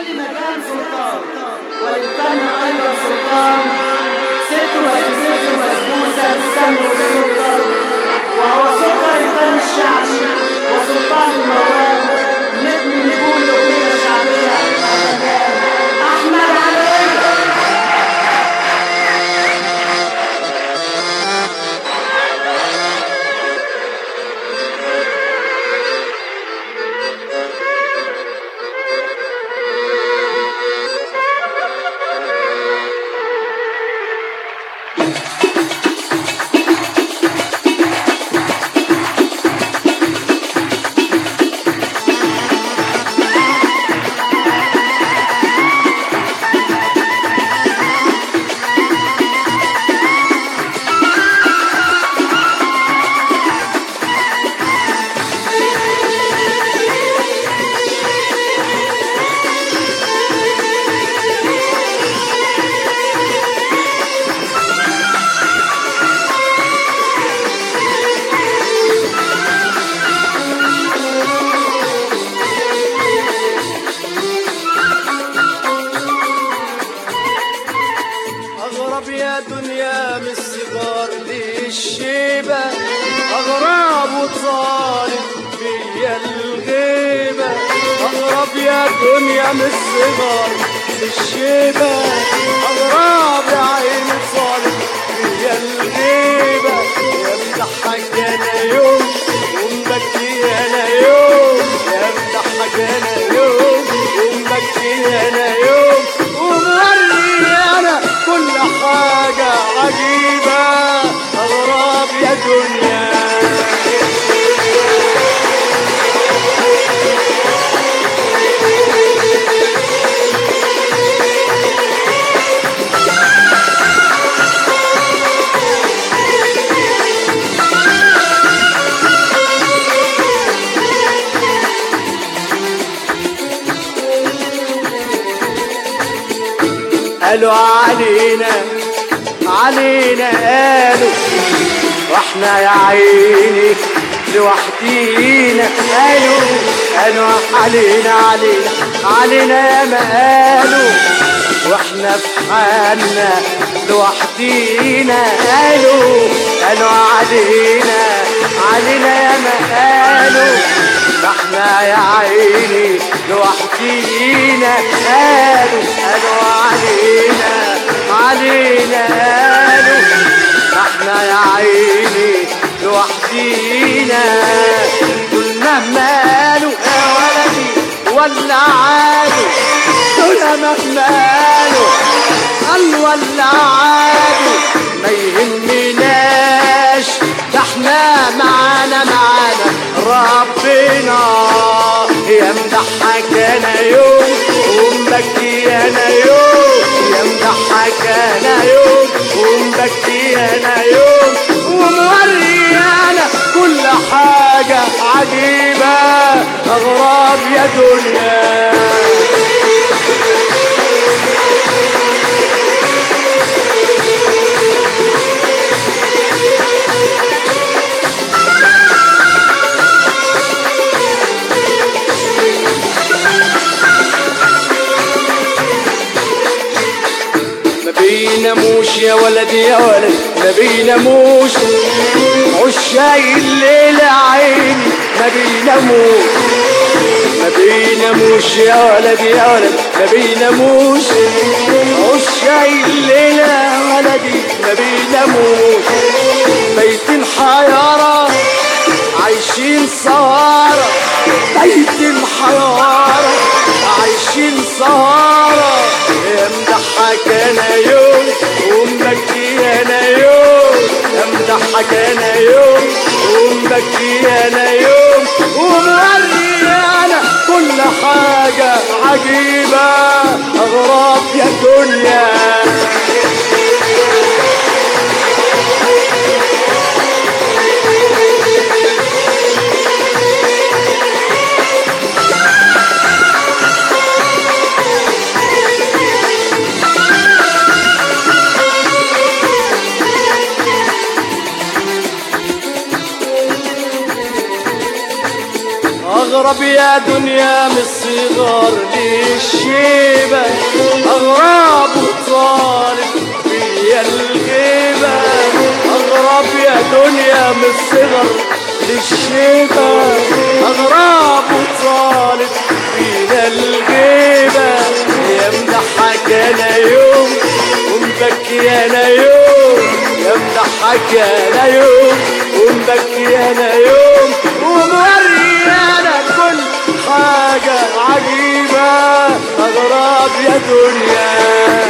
كل مكان سلطان وللفن أيضا سلطان ست وست مسبوسة بالسم والسلطان وهو سلطان الفن الشعبي وسلطان الموال نجم نجوم الأغنية الشعبية أحمد علي أغرب يا دنيا من الصغار للشيبة أغرب وطالب فيا الغيبة أغرب يا دنيا من الصغار للشيبة أغرب يا عين طالب فيا الغيبة يا مضحك أنا يوم ومبكي أنا يوم يا مضحك أنا يوم ومبكي أنا يوم وموري أنا كل حاجة عجيبة أغراب يا دنيا قالوا علينا علينا قالوا واحنا يا عيني لوحدينا قالوا قالوا علينا علينا علينا ما قالوا واحنا في حالنا لوحدينا قالوا قالوا علينا علينا يا ما قالوا احنا يا عيني لوحدينا قالوا قالوا علينا علينا قالوا احنا يا عيني لوحدينا دول مهما قالوا يا ولدي ولا عادوا دول مهما قالوا قال ولا عادوا ما يهمناش ده احنا معانا معانا ربنا يا مضحك انا يوم ومبكي انا يوم يا مضحك انا يوم ومبكي انا يوم وموري انا كل حاجة عجيبة اغراب يا دنيا ما بيناموش يا ولد يا ولد ما بيناموش عشاي الليل عيني ما بيناموش ما بيناموش يا ولد يا ولد ما بيناموش عشاي الليل يا ولدي ما بيناموش بيت حيارة عايشين سهارة بيت حيارة عايشين سهارة يا مضحك انا يوم ومبكي انا يوم يا مضحك انا يوم ومبكي انا يوم وموري انا كل حاجة عجيبة اغراب يا دنيا اغرب يا دنيا من الصغار للشيبة أغراب وطالب فيا الغيبة أغراب يا دنيا من الصغر للشيبة أغراب وطالب فينا الغيبة يا مضحك أنا يوم ومبكي أنا يوم يا مضحك أنا يوم ومبكي أنا يوم ومريانة كل حاجة عجيبة أغراب يا دنيا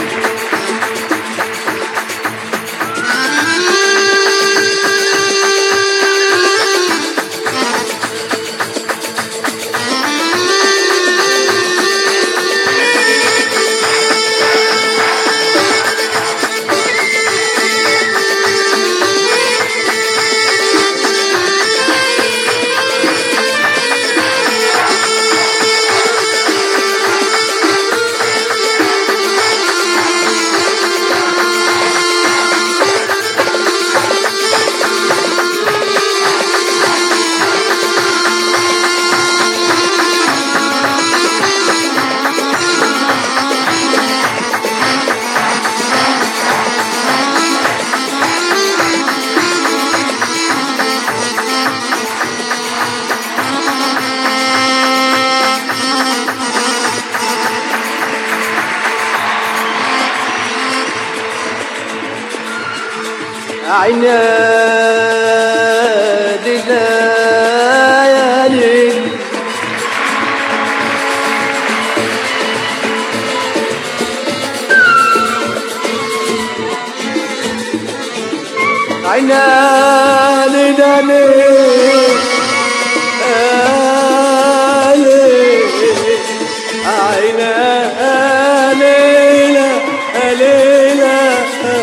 عناد الليالي عناد الليالي عينا ليلة ليلة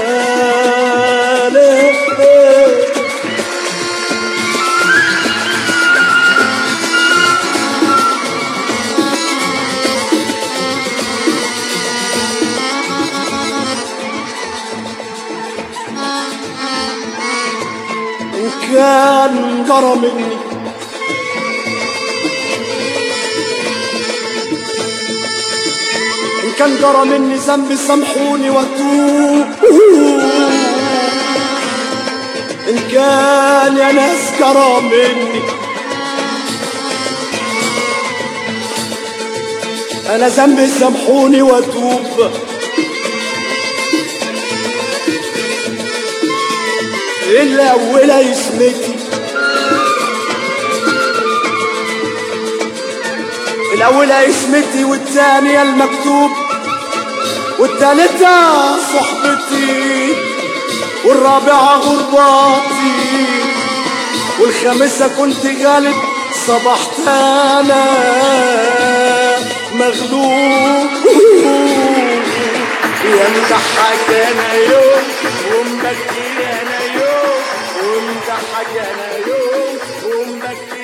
ليلة إن كان جرى مني إن كان جرى مني ذنب سامحوني واتوب إن كان يا ناس جرى مني أنا ذنبي سامحوني واتوب الأولى يسمتي الأولى اسمتي والتانية المكتوب والتالتة صحبتي والرابعة غرباتي والخامسة كنت غالب صبحت أنا مغلوب يا مضحك أنا يوم ومبكي أنا يوم ومضحك أنا يوم ومبكي